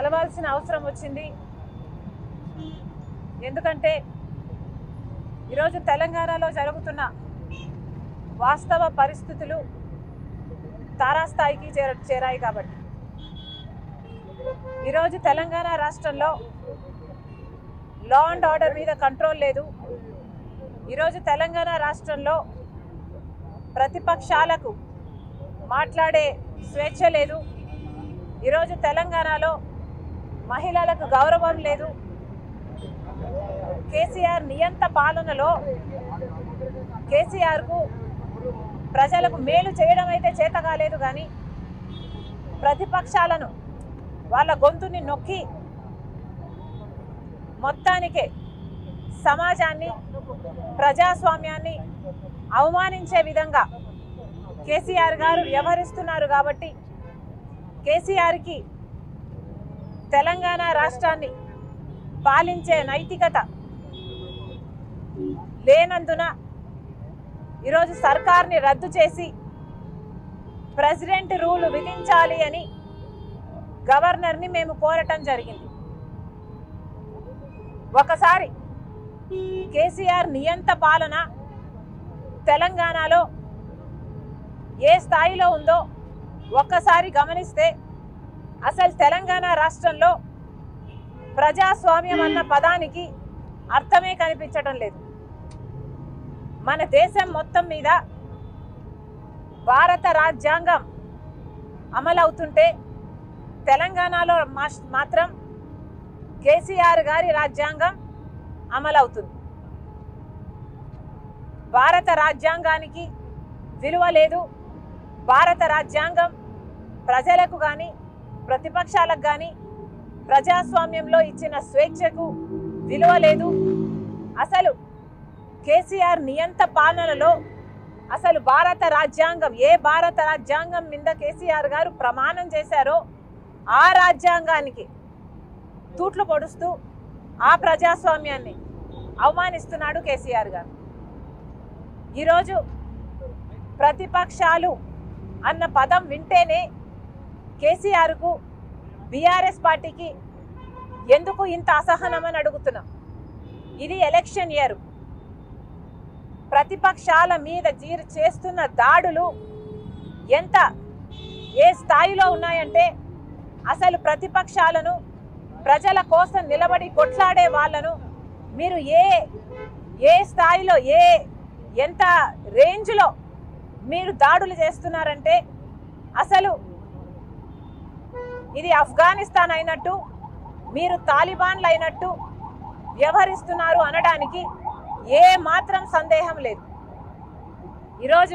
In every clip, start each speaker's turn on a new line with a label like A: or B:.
A: కలవాల్సిన అవసరం వచ్చింది ఎందుకంటే ఈరోజు తెలంగాణలో జరుగుతున్న వాస్తవ పరిస్థితులు తారాస్థాయికి చేర చేరాయి కాబట్టి ఈరోజు తెలంగాణ రాష్ట్రంలో లా అండ్ ఆర్డర్ మీద కంట్రోల్ లేదు ఈరోజు తెలంగాణ రాష్ట్రంలో ప్రతిపక్షాలకు మాట్లాడే స్వేచ్ఛ లేదు ఈరోజు తెలంగాణలో మహిళలకు గౌరవం లేదు కేసీఆర్ నియంత పాలనలో కేసీఆర్కు ప్రజలకు మేలు చేయడం అయితే చేత కాలేదు కానీ ప్రతిపక్షాలను వాళ్ళ గొంతుని నొక్కి మొత్తానికే సమాజాన్ని ప్రజాస్వామ్యాన్ని అవమానించే విధంగా కేసీఆర్ గారు వ్యవహరిస్తున్నారు కాబట్టి కేసీఆర్కి తెలంగాణ రాష్ట్రాన్ని పాలించే నైతికత లేనందున ఈరోజు సర్కార్ని రద్దు చేసి ప్రెసిడెంట్ రూల్ విధించాలి అని గవర్నర్ని మేము కోరటం జరిగింది ఒకసారి కేసీఆర్ నియంత పాలన తెలంగాణలో ఏ స్థాయిలో ఉందో ఒక్కసారి గమనిస్తే అసలు తెలంగాణ రాష్ట్రంలో ప్రజాస్వామ్యం అన్న పదానికి అర్థమే కనిపించడం లేదు మన దేశం మొత్తం మీద భారత రాజ్యాంగం అమలవుతుంటే తెలంగాణలో మాస్- మాత్రం కేసీఆర్ గారి రాజ్యాంగం అమలవుతుంది భారత రాజ్యాంగానికి విలువ లేదు భారత రాజ్యాంగం ప్రజలకు కానీ ప్రతిపక్షాలకు కానీ ప్రజాస్వామ్యంలో ఇచ్చిన స్వేచ్ఛకు విలువ లేదు అసలు కేసీఆర్ నియంత పాలనలో అసలు భారత రాజ్యాంగం ఏ భారత రాజ్యాంగం మీద కేసీఆర్ గారు ప్రమాణం చేశారో ఆ రాజ్యాంగానికి తూట్లు పొడుస్తూ ఆ ప్రజాస్వామ్యాన్ని అవమానిస్తున్నాడు కేసీఆర్ గారు ఈరోజు ప్రతిపక్షాలు అన్న పదం వింటేనే కేసీఆర్కు బీఆర్ఎస్ పార్టీకి ఎందుకు ఇంత అసహనం అని అడుగుతున్నాం ఇది ఎలక్షన్ ఇయర్ ప్రతిపక్షాల మీద జీరు చేస్తున్న దాడులు ఎంత ఏ స్థాయిలో ఉన్నాయంటే అసలు ప్రతిపక్షాలను ప్రజల కోసం నిలబడి కొట్లాడే వాళ్ళను మీరు ఏ ఏ స్థాయిలో ఏ ఎంత రేంజ్లో మీరు దాడులు చేస్తున్నారంటే అసలు ఇది ఆఫ్ఘనిస్తాన్ అయినట్టు మీరు తాలిబాన్లు అయినట్టు వ్యవహరిస్తున్నారు అనడానికి ఏ మాత్రం సందేహం లేదు ఈరోజు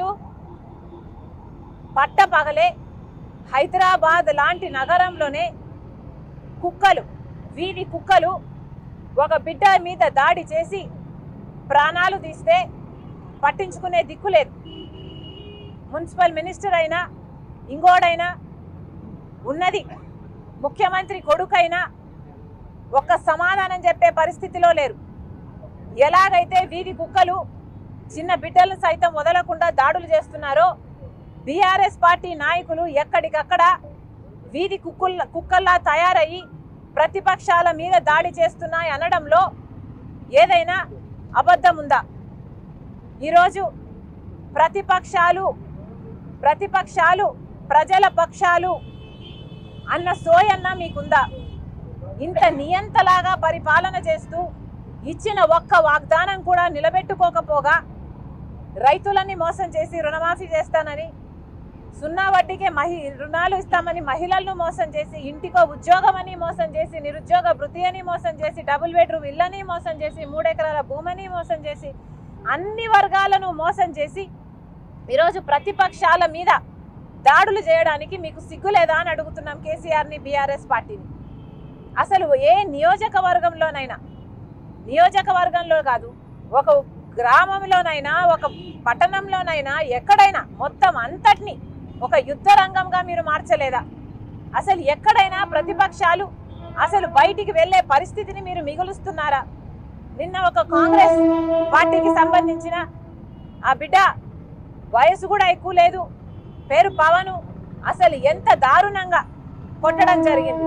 A: పట్టపగలే హైదరాబాద్ లాంటి నగరంలోనే కుక్కలు వీధి కుక్కలు ఒక బిడ్డ మీద దాడి చేసి ప్రాణాలు తీస్తే పట్టించుకునే దిక్కు లేదు మున్సిపల్ మినిస్టర్ అయినా ఇంకోడైనా ఉన్నది ముఖ్యమంత్రి కొడుకైనా ఒక్క సమాధానం చెప్పే పరిస్థితిలో లేరు ఎలాగైతే వీధి కుక్కలు చిన్న బిడ్డలను సైతం వదలకుండా దాడులు చేస్తున్నారో బీఆర్ఎస్ పార్టీ నాయకులు ఎక్కడికక్కడ వీధి కుక్కుల కుక్కల్లా తయారయ్యి ప్రతిపక్షాల మీద దాడి చేస్తున్నాయి అనడంలో ఏదైనా అబద్ధం ఉందా ఈరోజు ప్రతిపక్షాలు ప్రతిపక్షాలు ప్రజల పక్షాలు అన్న సోయన్న మీకుందా ఇంత నియంతలాగా పరిపాలన చేస్తూ ఇచ్చిన ఒక్క వాగ్దానం కూడా నిలబెట్టుకోకపోగా రైతులని మోసం చేసి రుణమాఫీ చేస్తానని సున్నా వడ్డీకే మహి రుణాలు ఇస్తామని మహిళలను మోసం చేసి ఇంటికో ఉద్యోగం అని మోసం చేసి నిరుద్యోగ వృత్తి అని మోసం చేసి డబుల్ బెడ్రూమ్ ఇల్లని మోసం చేసి మూడెకరాల భూమని మోసం చేసి అన్ని వర్గాలను మోసం చేసి ఈరోజు ప్రతిపక్షాల మీద దాడులు చేయడానికి మీకు సిగ్గు లేదా అని అడుగుతున్నాం కేసీఆర్ని బీఆర్ఎస్ పార్టీని అసలు ఏ నియోజకవర్గంలోనైనా నియోజకవర్గంలో కాదు ఒక గ్రామంలోనైనా ఒక పట్టణంలోనైనా ఎక్కడైనా మొత్తం అంతటిని ఒక యుద్ధ రంగంగా మీరు మార్చలేదా అసలు ఎక్కడైనా ప్రతిపక్షాలు అసలు బయటికి వెళ్ళే పరిస్థితిని మీరు మిగులుస్తున్నారా నిన్న ఒక కాంగ్రెస్ పార్టీకి సంబంధించిన ఆ బిడ్డ వయసు కూడా ఎక్కువ లేదు పేరు పవను అసలు ఎంత దారుణంగా కొట్టడం జరిగింది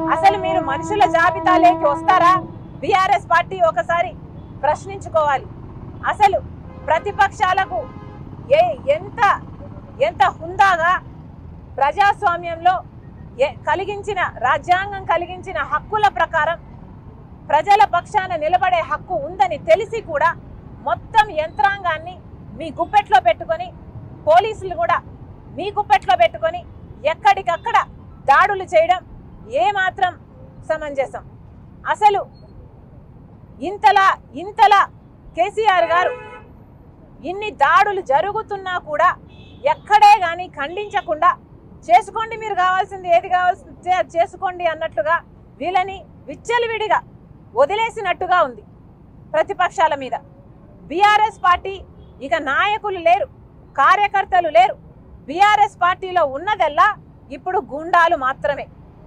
A: అసలు మీరు మనుషుల జాబితాలోకి వస్తారా బీఆర్ఎస్ పార్టీ ఒకసారి ప్రశ్నించుకోవాలి అసలు ప్రతిపక్షాలకు ఏ ఎంత ఎంత హుందాగా ప్రజాస్వామ్యంలో ఏ- కలిగించిన రాజ్యాంగం కలిగించిన హక్కుల ప్రకారం ప్రజల పక్షాన నిలబడే హక్కు ఉందని తెలిసి కూడా మొత్తం యంత్రాంగాన్ని మీ గుప్పెట్లో పెట్టుకొని పోలీసులు కూడా మీ గుప్పెట్లో పెట్టుకొని ఎక్కడికక్కడ దాడులు చేయడం ఏమాత్రం సమంజసం అసలు ఇంతలా ఇంతలా కేసీఆర్ గారు ఇన్ని దాడులు జరుగుతున్నా కూడా ఎక్కడే కానీ ఖండించకుండా చేసుకోండి మీరు కావాల్సింది ఏది కావాల్సింది చే- చేసుకోండి అన్నట్లుగా వీళ్ళని విచ్చలవిడిగా వదిలేసినట్టుగా ఉంది ప్రతిపక్షాల మీద బీఆర్ఎస్ పార్టీ ఇక నాయకులు లేరు కార్యకర్తలు లేరు బీఆర్ఎస్ పార్టీలో ఉన్నదల్లా ఇప్పుడు గూండాలు మాత్రమే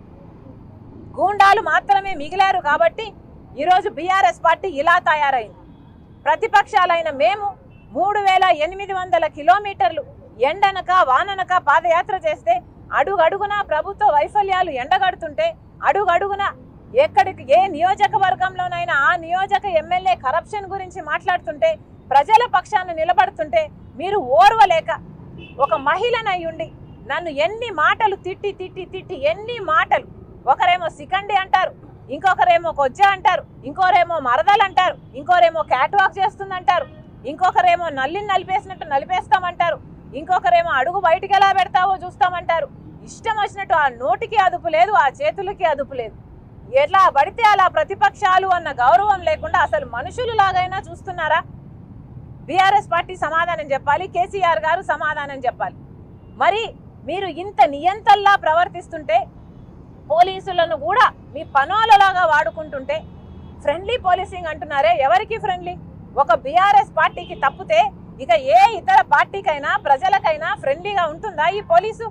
A: గూండాలు మాత్రమే మిగిలారు కాబట్టి ఈరోజు బీఆర్ఎస్ పార్టీ ఇలా తయారైంది ప్రతిపక్షాలైన మేము మూడు వేల ఎనిమిది వందల కిలోమీటర్లు ఎండనక వాననక పాదయాత్ర చేస్తే అడుగడుగునా ప్రభుత్వ వైఫల్యాలు ఎండగడుతుంటే అడుగడుగునా ఎక్కడికి ఏ నియోజకవర్గంలోనైనా ఆ నియోజక ఎమ్మెల్యే కరప్షన్ గురించి మాట్లాడుతుంటే ప్రజల పక్షాన నిలబడుతుంటే మీరు ఓర్వలేక ఒక మహిళనై ఉండి నన్ను ఎన్ని మాటలు తిట్టి తిట్టి తిట్టి ఎన్ని మాటలు ఒకరేమో సికండి అంటారు ఇంకొకరేమో కొజ్జ అంటారు ఇంకోరేమో మరదలు అంటారు ఇంకోరేమో క్యాట్ వాక్ చేస్తుందంటారు ఇంకొకరేమో నల్లిని నలిపేసినట్టు నలిపేస్తామంటారు ఇంకొకరేమో అడుగు బయటికి ఎలా పెడతావో చూస్తామంటారు ఇష్టం వచ్చినట్టు ఆ నోటికి అదుపు లేదు ఆ చేతులకి అదుపు లేదు ఎలా పడితే అలా ప్రతిపక్షాలు అన్న గౌరవం లేకుండా అసలు మనుషులు లాగైనా చూస్తున్నారా బీఆర్ఎస్ పార్టీ సమాధానం చెప్పాలి కేసీఆర్ గారు సమాధానం చెప్పాలి మరి మీరు ఇంత నియంతల్లా ప్రవర్తిస్తుంటే పోలీసులను కూడా మీ పనోలలాగా వాడుకుంటుంటే ఫ్రెండ్లీ పోలీసింగ్ అంటున్నారే ఎవరికి ఫ్రెండ్లీ ఒక బీఆర్ఎస్ పార్టీకి తప్పితే ఇక ఏ ఇతర పార్టీకైనా ప్రజలకైనా ఫ్రెండ్లీగా ఉంటుందా ఈ పోలీసు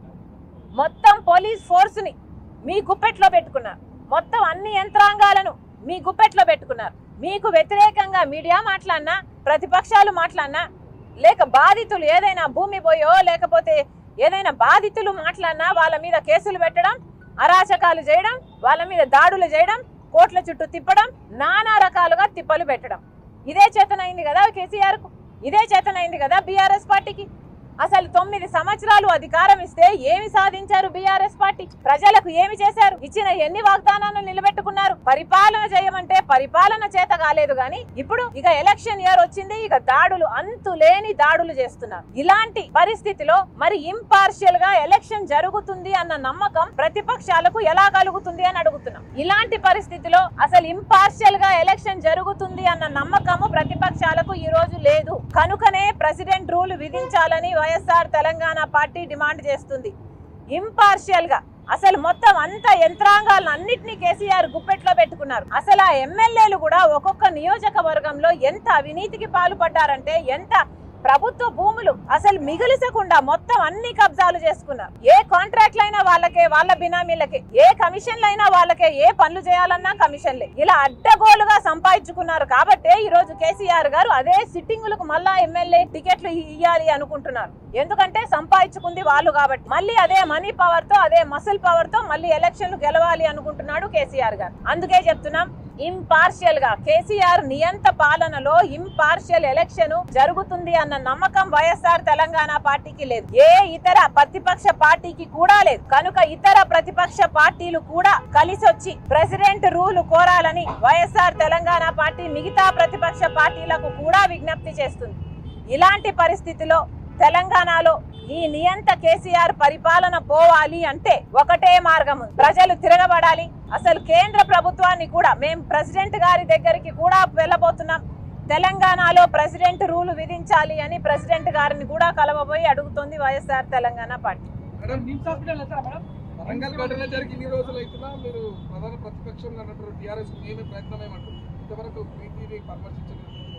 A: మొత్తం పోలీస్ ఫోర్స్ ని మీ గుప్పెట్లో పెట్టుకున్నారు మొత్తం అన్ని యంత్రాంగాలను మీ గుప్పెట్లో పెట్టుకున్నారు మీకు వ్యతిరేకంగా మీడియా మాట్లాడినా ప్రతిపక్షాలు మాట్లాడినా లేక బాధితులు ఏదైనా భూమి పోయో లేకపోతే ఏదైనా బాధితులు మాట్లాడినా వాళ్ళ మీద కేసులు పెట్టడం అరాచకాలు చేయడం వాళ్ళ మీద దాడులు చేయడం కోట్ల చుట్టూ తిప్పడం నానా రకాలుగా తిప్పలు పెట్టడం ఇదే చేతనైంది కదా కేసీఆర్ కు ఇదే చేతనైంది కదా బీఆర్ఎస్ పార్టీకి అసలు తొమ్మిది సంవత్సరాలు అధికారం ఇస్తే ఏమి సాధించారు బీఆర్ఎస్ పార్టీ ప్రజలకు ఏమి చేశారు ఇచ్చిన ఎన్ని వాగ్దానాలను నిలబెట్టుకున్నారు పరిపాలన చేయమంటే పరిపాలన చేత కాలేదు గాని ఇప్పుడు ఇక ఎలక్షన్ ఇయర్ వచ్చింది ఇక దాడులు అంతు లేని దాడులు చేస్తున్నారు ఇలాంటి పరిస్థితిలో మరి ఇంపార్షియల్ గా ఎలక్షన్ జరుగుతుంది అన్న నమ్మకం ప్రతిపక్షాలకు ఎలా కలుగుతుంది అని అడుగుతున్నాం ఇలాంటి పరిస్థితిలో అసలు ఇంపార్షియల్ గా ఎలక్షన్ జరుగుతుంది అన్న నమ్మకము ప్రతిపక్షాలకు ఈ రోజు లేదు కనుకనే ప్రెసిడెంట్ రూల్ విధించాలని వైఎస్ఆర్ తెలంగాణ పార్టీ డిమాండ్ చేస్తుంది ఇంపార్షియల్ గా అసలు మొత్తం అంత యంత్రాంగాలను అన్నిటినీ కేసీఆర్ గుప్పెట్లో పెట్టుకున్నారు అసలు ఆ ఎమ్మెల్యేలు కూడా ఒక్కొక్క నియోజకవర్గంలో ఎంత అవినీతికి పాల్పడ్డారంటే ఎంత ప్రభుత్వ భూములు అసలు మిగిలిసకుండా మొత్తం అన్ని కబ్జాలు చేసుకున్నారు ఏ కాంట్రాక్ట్లు అయినా వాళ్ళకే వాళ్ళ బినామీలకే ఏ కమిషన్లు అయినా వాళ్ళకే ఏ పనులు చేయాలన్నా కమిషన్లే ఇలా అడ్డగోలుగా సంపాదించుకున్నారు కాబట్టే ఈ రోజు కేసీఆర్ గారు అదే సిట్టింగులకు మళ్ళా ఎమ్మెల్యే టికెట్లు ఇవ్వాలి అనుకుంటున్నారు ఎందుకంటే సంపాదించుకుంది వాళ్ళు కాబట్టి మళ్ళీ అదే మనీ పవర్ తో అదే మసిల్ పవర్ తో మళ్ళీ ఎలక్షన్లు గెలవాలి అనుకుంటున్నాడు కేసీఆర్ గారు అందుకే చెప్తున్నాం ఇంపార్షియల్ గా కేసీఆర్ నియంత పాలనలో ఇంపార్షియల్ ఎలక్షన్ జరుగుతుంది అన్న నమ్మకం వైఎస్ఆర్ తెలంగాణ పార్టీకి లేదు ఏ ఇతర ప్రతిపక్ష పార్టీకి కూడా లేదు కనుక ఇతర ప్రతిపక్ష పార్టీలు కూడా కలిసి వచ్చి ప్రెసిడెంట్ రూల్ కోరాలని వైఎస్ఆర్ తెలంగాణ పార్టీ మిగతా ప్రతిపక్ష పార్టీలకు కూడా విజ్ఞప్తి చేస్తుంది ఇలాంటి పరిస్థితిలో తెలంగాణలో ఈ నియంత కేసీఆర్ పరిపాలన పోవాలి అంటే ఒకటే మార్గం ఉంది. ప్రజలు తిరగబడాలి అసలు కేంద్ర ప్రభుత్వాన్ని కూడా మేము ప్రెసిడెంట్ గారి దగ్గరికి కూడా వెళ్ళబోతున్నాం తెలంగాణలో ప్రెసిడెంట్ రూల్ విధించాలి అని ప్రెసిడెంట్ గారిని కూడా కలవబోయి అడుగుతోంది YSR Telangana party
B: madam NIMS hospital వెళ్తారా మేడం
C: వరంగల్ ఘటన జరిగి ఇన్ని రోజులు అవుతున్నా మీరు ప్రధాన ప్రతిపక్షంగా అన్నట్టు టీఆర్ఎస్ మేమే ప్రయత్నం ఏమంటారు ఇంతవరకు ప్రీతిని పరామర్శించలేదు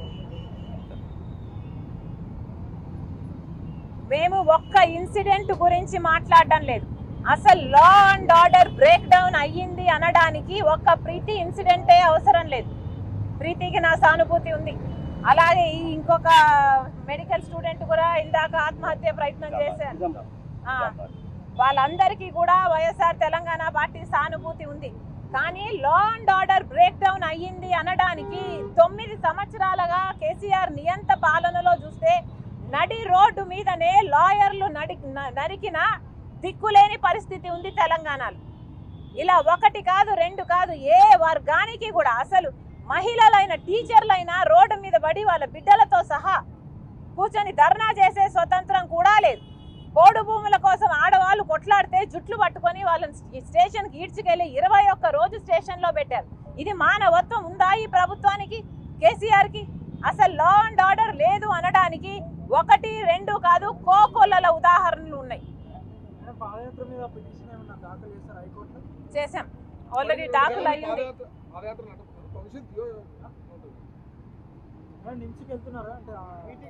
A: మేము ఒక్క ఇన్సిడెంట్ గురించి మాట్లాడడం లేదు అసలు law and order break down అయ్యింది అనడానికి ఒక్క ప్రీతి ఇన్సిడెంటే అవసరం లేదు ప్రీతికి నా సానుభూతి ఉంది అలాగే ఈ ఇంకొక మెడికల్ స్టూడెంట్ కూడా ఇందాక ఆత్మహత్య ప్రయత్నం చేశారు ఆ, వాళ్ళందరికీ కూడా వైఎస్ఆర్ తెలంగాణ పార్టీ సానుభూతి ఉంది కానీ law and order break down అయ్యింది అనడానికి తొమ్మిది సంవత్సరాలుగా కేసీఆర్ నియంత పాలనలో చూస్తే నడి రోడ్డు మీదనే లాయర్లు నడి న- నరికిన దిక్కులేని పరిస్థితి ఉంది తెలంగాణలో ఇలా ఒకటి కాదు రెండు కాదు ఏ వర్గానికి కూడా అసలు మహిళలైన టీచర్లైనా రోడ్డు మీద పడి వాళ్ళ బిడ్డలతో సహా కూర్చొని ధర్నా చేసే స్వతంత్రం కూడా లేదు పోడు భూముల కోసం ఆడవాళ్ళు కొట్లాడితే జుట్లు పట్టుకొని వాళ్ళని ఈ స్టేషన్కి ఈడ్చుకెళ్ళి ఇరవై ఒక్క రోజు స్టేషన్లో పెట్టారు ఇది మానవత్వం ఉందా ఈ ప్రభుత్వానికి కేసీఆర్కి అసలు లా అండ్ ఆర్డర్ లేదు అనడానికి ఒకటి రెండు కాదు కోకొల్లల ఉదాహరణలు ఉన్నాయి
B: మేడం పాదయాత్ర మీద పిటిషన్ ఏమన్నా దాఖలు చేస్తారు హైకోర్టులో
A: చేశాం ఆల్రెడీ దాఖలు అయ్యింది
C: పాదయాత్ర పాదయాత్ర నడుపుతున్నారు భవిష్యత్ యో- ఉంటుంది.
B: మేడం నిమ్స్కి వెళ్తున్నారా అంటే ఆ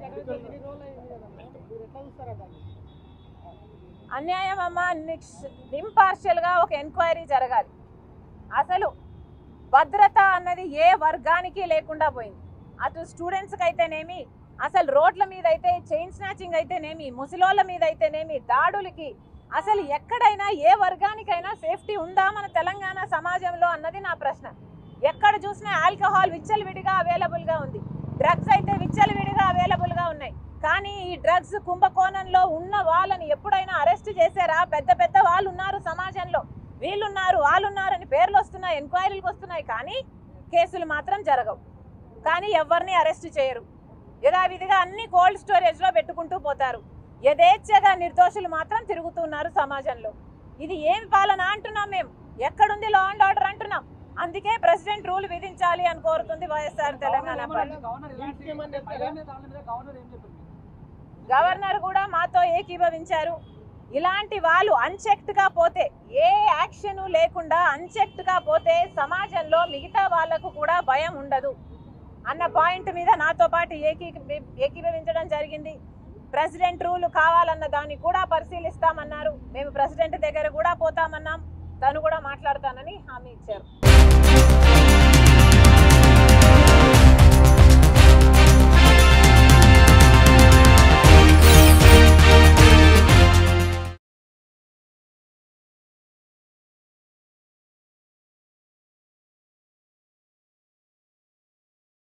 A: అన్యాయం అమ్మ ఇంపార్షియల్ గా ఒక ఎంక్వైరీ జరగాలి అసలు భద్రత అన్నది ఏ వర్గానికి లేకుండా పోయింది అటు స్టూడెంట్స్కి అయితేనేమి అసలు రోడ్ల మీద అయితే చైన్ స్నాచింగ్ అయితేనేమి ముసలోళ్ళ మీద అయితేనేమి దాడులకి అసలు ఎక్కడైనా ఏ వర్గానికైనా సేఫ్టీ ఉందా మన తెలంగాణ సమాజంలో అన్నది నా ప్రశ్న ఎక్కడ చూసినా ఆల్కహాల్ విచ్చలవిడిగా అవైలబుల్గా ఉంది డ్రగ్స్ అయితే విచ్చలవిడిగా అవైలబుల్గా ఉన్నాయి కానీ ఈ డ్రగ్స్ కుంభకోణంలో ఉన్న వాళ్ళని ఎప్పుడైనా అరెస్ట్ చేశారా పెద్ద పెద్ద వాళ్ళు ఉన్నారు సమాజంలో వీళ్ళున్నారు వాళ్ళున్నారని పేర్లు వస్తున్నాయి ఎంక్వైరీలకు వస్తున్నాయి కానీ కేసులు మాత్రం జరగవు కానీ ఎవరిని అరెస్ట్ చేయరు యథావిధిగా అన్ని కోల్డ్ స్టోరేజ్లో పెట్టుకుంటూ పోతారు యథేచ్ఛగా నిర్దోషులు మాత్రం తిరుగుతున్నారు సమాజంలో ఇది ఏమి పాలన అంటున్నాం మేము ఎక్కడుంది లా అండ్ ఆర్డర్ అంటున్నాం అందుకే ప్రెసిడెంట్ రూల్ విధించాలి అని కోరుతుంది వైఎస్ఆర్ తెలంగాణ పార్టీ
B: గవర్నర్ ఇలాంటి మహిళల దాని మీద గవర్నర్ ఏం చెప్పింది
A: గవర్నర్ కూడా మాతో ఏకీభవించారు ఇలాంటి వాళ్ళు అన్చెక్డ్ గా పోతే ఏ యాక్షన్ లేకుండా అన్చెక్డ్ గా పోతే సమాజంలో మిగతా వాళ్ళకు కూడా భయం ఉండదు అన్న పాయింట్ మీద నాతో పాటు ఏకీ ఏకీభవించడం జరిగింది ప్రెసిడెంట్ రూల్ కావాలన్న దాన్ని కూడా పరిశీలిస్తామన్నారు మేము ప్రెసిడెంట్ దగ్గర కూడా పోతామన్నాం తను కూడా మాట్లాడతానని హామీ ఇచ్చారు